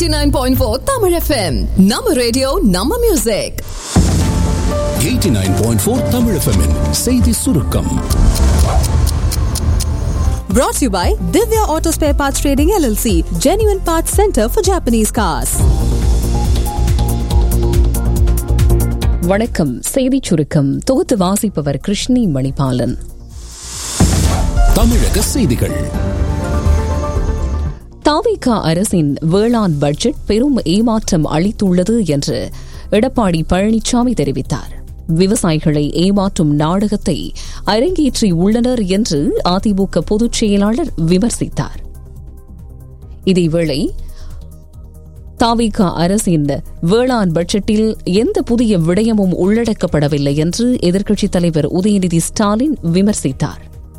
89.4 Tamil FM. நம்ம radio நம்ம music 89.4 Tamil FM -இன் செய்தி சுருக்கம் Brought to you by Divya Auto Spare Parts Trading LLC, Genuine Parts Center for Japanese Cars. வணக்கம் செய்திச் சுருக்கம் தொகுத்து வாசிப்பவர் கிருஷ்ணி மணிபாலன் தமிழக செய்திகள் தாவிகா அரசின் வேளாண் பட்ஜெட் பெரும் ஏமாற்றம் அளித்துள்ளது என்று எடப்பாடி பழனிசாமி தெரிவித்தார் விவசாயிகளை ஏமாற்றும் நாடகத்தை அரங்கேற்றி உள்ளனர் என்று அதிமுக பொதுச் செயலாளர் விமர்சித்தார் இதேவேளை தாவிகா அரசின் வேளாண் பட்ஜெட்டில் எந்த புதிய விடயமும் உள்ளடக்கப்படவில்லை என்று எதிர்க்கட்சித் தலைவர் உதயநிதி ஸ்டாலின் விமர்சித்தார்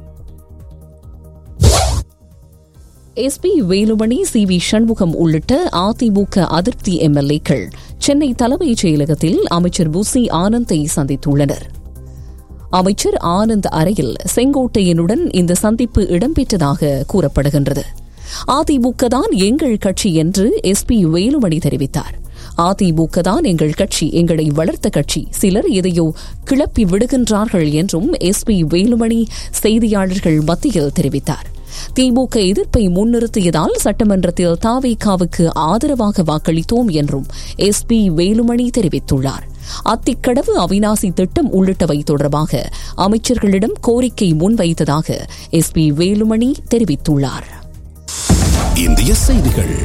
S P Velumani C V Shanmugam உள்ளிட்ட அதிமுக அதிருப்தி எம்எல்ஏக்கள் சென்னை தலைமைச் செயலகத்தில் அமைச்சர் புசி ஆனந்தை சந்தித்துள்ளனர் அமைச்சர் ஆனந்த் அறையில் செங்கோட்டையனுடன் இந்த சந்திப்பு இடம்பெற்றதாக கூறப்படுகின்றது அதிமுக தான் எங்கள் கட்சி என்று எஸ்பி வேலுமணி தெரிவித்தார் அதிமுக தான் எங்கள் கட்சி எங்களை வளர்த்த கட்சி சிலர் எதையோ கிளப்பி விடுகின்றார்கள் என்றும் எஸ்பி வேலுமணி செய்தியாளர்கள் மத்தியில் தெரிவித்தார் திமுக எதிர்ப்பை முன்னிறுத்தியதால் சட்டமன்றத்தில் தாவேகாவுக்கு ஆதரவாக வாக்களித்தோம் என்றும் எஸ் பி வேலுமணி தெரிவித்துள்ளார் அத்திக்கடவு அவினாசி திட்டம் உள்ளிட்டவை தொடர்பாக அமைச்சர்களிடம் கோரிக்கை முன்வைத்ததாக எஸ் பி வேலுமணி தெரிவித்துள்ளார் இந்திய செய்திகள்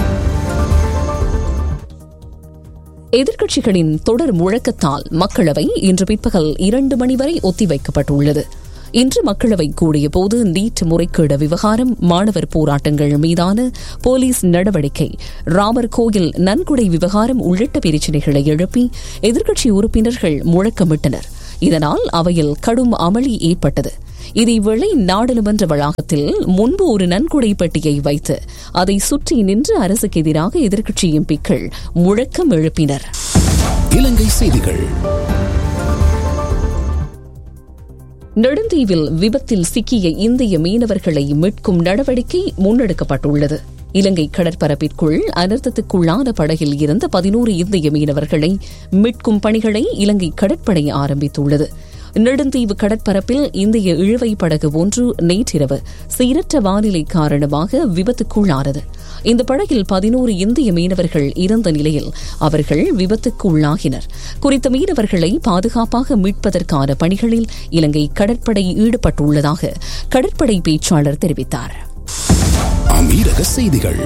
எதிர்க்கட்சிகளின் தொடர் முழக்கத்தால் மக்களவை இன்று பிற்பகல் இரண்டு மணி வரை ஒத்திவைக்கப்பட்டுள்ளது இன்று மக்களவை கூடிய போது நீட் முறைகேடு விவகாரம் மாணவர் போராட்டங்கள் மீதான போலீஸ் நடவடிக்கை ராமர் கோயில் நன்கொடை விவகாரம் உள்ளிட்ட பிரச்சினைகளை எழுப்பி எதிர்க்கட்சி உறுப்பினர்கள் முழக்கமிட்டனர் இதனால் அவையில் கடும் அமளி ஏற்பட்டது இதேவேளை நாடாளுமன்ற வளாகத்தில் முன்பு ஒரு நன்கொடை பெட்டியை வைத்து அதை சுற்றி நின்று அரசுக்கு எதிராக எதிர்க்கட்சி எம்பிக்கள் முழக்கம் எழுப்பினர் இலங்கை செய்திகள் நெடுந்தீவில் விபத்தில் சிக்கிய இந்திய மீனவர்களை மீட்கும் நடவடிக்கை முன்னெடுக்கப்பட்டுள்ளது இலங்கை கடற்பரப்பிற்குள் அனர்த்தத்துக்குள்ளான படகில் இருந்த பதினோரு இந்திய மீனவர்களை மீட்கும் பணிகளை இலங்கை கடற்படை ஆரம்பித்துள்ளது நெடுந்தீவு கடற்பரப்பில் இந்திய இழுவை படகு ஒன்று நேற்றிரவு சீரற்ற வானிலை காரணமாக விபத்துக்குள்ளானது இந்த படகில் பதினோரு இந்திய மீனவர்கள் இருந்த நிலையில் அவர்கள் விபத்துக்கு உள்ளாகினர் குறித்த மீனவர்களை பாதுகாப்பாக மீட்பதற்கான பணிகளில் இலங்கை கடற்படை ஈடுபட்டுள்ளதாக கடற்படை பேச்சாளர் தெரிவித்தார் அமீரக செய்திகள்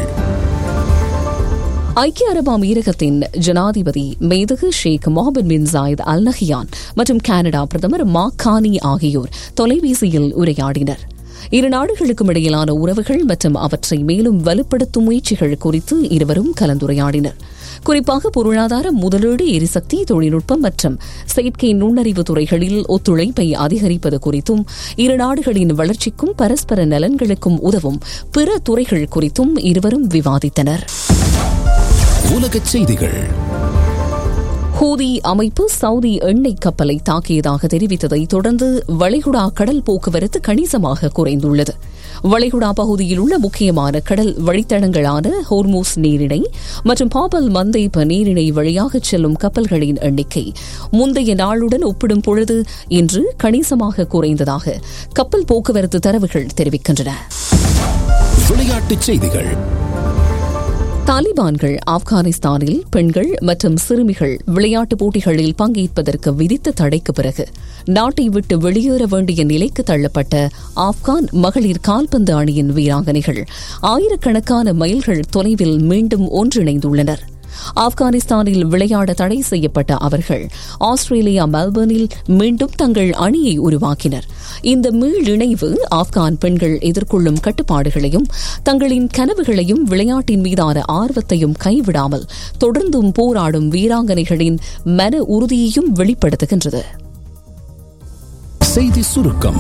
ஐக்கிய அரபு அமீரகத்தின் ஜனாதிபதி மேதகு Sheikh Mohamed bin Zayed Al Nahyan மற்றும் கனடா பிரதமர் மாக் கானி ஆகியோர் தொலைபேசியில் உரையாடினர் இரு நாடுகளுக்கும் இடையிலான உறவுகள் மற்றும் அவற்றை மேலும் வலுப்படுத்தும் முயற்சிகள் குறித்து இருவரும் கலந்துரையாடினர் குறிப்பாக பொருளாதார முதலீடு எரிசக்தி தொழில்நுட்பம் மற்றும் செயற்கை நுண்ணறிவு துறைகளில் ஒத்துழைப்பை அதிகரிப்பது குறித்தும் இரு நாடுகளின் வளர்ச்சிக்கும் பரஸ்பர நலன்களுக்கும் உதவும் பிற துறைகள் குறித்தும் இருவரும் விவாதித்தனர் உலகச் செய்திகள் ஹூதி அமைப்பு சவுதி எண்ணெய் கப்பலை தாக்கியதாக தெரிவித்ததை தொடர்ந்து வளைகுடா கடல் போக்குவரத்து கணிசமாக குறைந்துள்ளது வளைகுடா பகுதியில் உள்ள முக்கியமான கடல் வழித்தடங்களான ஹோர்மூஸ் நீரிணை மற்றும் பாபல் மந்தைப்ப நீரிணை வழியாக செல்லும் கப்பல்களின் எண்ணிக்கை முந்தைய நாளுடன் ஒப்பிடும் பொழுது இன்று கணிசமாக குறைந்ததாக கப்பல் போக்குவரத்து தரவுகள் தெரிவிக்கின்றன விளையாட்டுச் செய்திகள் தாலிபான்கள் ஆப்கானிஸ்தானில் பெண்கள் மற்றும் சிறுமிகள் விளையாட்டுப் போட்டிகளில் பங்கேற்பதற்கு விதித்த தடைக்கு பிறகு நாட்டை விட்டு வெளியேற வேண்டிய நிலைக்கு தள்ளப்பட்ட ஆப்கான் மகளிர் கால்பந்து அணியின் வீராங்கனைகள் ஆயிரக்கணக்கான மைல்கள் தொலைவில் மீண்டும் ஒன்றிணைந்துள்ளனர் ஆப்கானிஸ்தானில் விளையாட தடை செய்யப்பட்ட அவர்கள் ஆஸ்திரேலியா மெல்பர்னில் மீண்டும் தங்கள் அணியை உருவாக்கினர் இந்த மீளிணைவு ஆப்கான் பெண்கள் எதிர்கொள்ளும் கட்டுப்பாடுகளையும் தங்களின் கனவுகளையும் விளையாட்டின் மீதான ஆர்வத்தையும் கைவிடாமல் தொடர்ந்தும் போராடும் வீராங்கனைகளின் மன உறுதியையும் வெளிப்படுத்துகின்றது செய்தி சுருக்கம்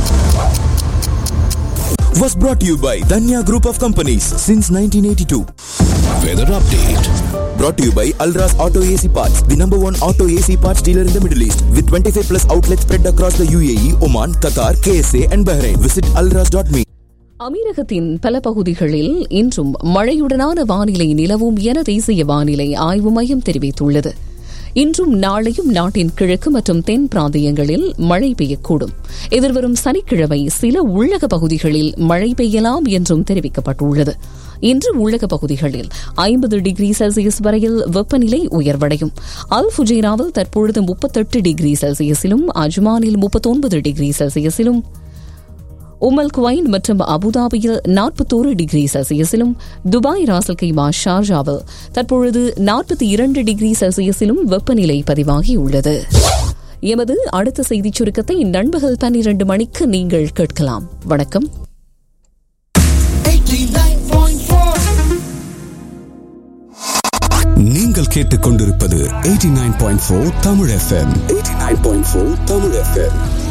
was brought to you by Danya Group of Companies since 1982. Weather update Brought to you by Alras Auto AC Parts, the number one auto AC parts dealer in the Middle East, with 25 plus outlets spread across the UAE, Oman, Qatar, KSA, and Bahrain. Visit alras.me. அமீரகத்தின் பல பகுதிகளில் இன்றும் மழையுடனான வானிலை நிலவும் என தேசிய வானிலை ஆய்வு மையம் தெரிவித்துள்ளது இன்றும் நாளையும் நாட்டின் கிழக்கு மற்றும் தென் பிராந்தியங்களில் மழை பெய்யக்கூடும் எதிர்வரும் சனிக்கிழமை சில உள்ளக பகுதிகளில் மழை பெய்யலாம் என்றும் தெரிவிக்கப்பட்டுள்ளது இன்று உள்ளக பகுதிகளில் ஐம்பது டிகிரி செல்சியஸ் வரையில் வெப்பநிலை உயர்வடையும் அல் ஃபுஜேராவில் தற்பொழுது முப்பத்தெட்டு டிகிரி செல்சியஸிலும் அஜ்மானில் முப்பத்தொன்பது டிகிரி செல்சியஸிலும் உமல் குவைன் மற்றும் அபுதாபியில் நாற்பத்தோரு டிகிரி செல்சியஸிலும் துபாய் ராசல் கைமா ஷார்ஜாவில் தற்பொழுது நாற்பத்தி இரண்டு டிகிரி செல்சியஸிலும் வெப்பநிலை பதிவாகியுள்ளது எமது அடுத்த செய்திச் சுருக்கத்தை நண்பகல் பன்னிரண்டு மணிக்கு நீங்கள் கேட்கலாம் வணக்கம் நீங்கள் கேட்டுக்கொண்டிருப்பது 89.4 தமிழ் எஃப்எம் 89.4 தமிழ் எஃப்எம்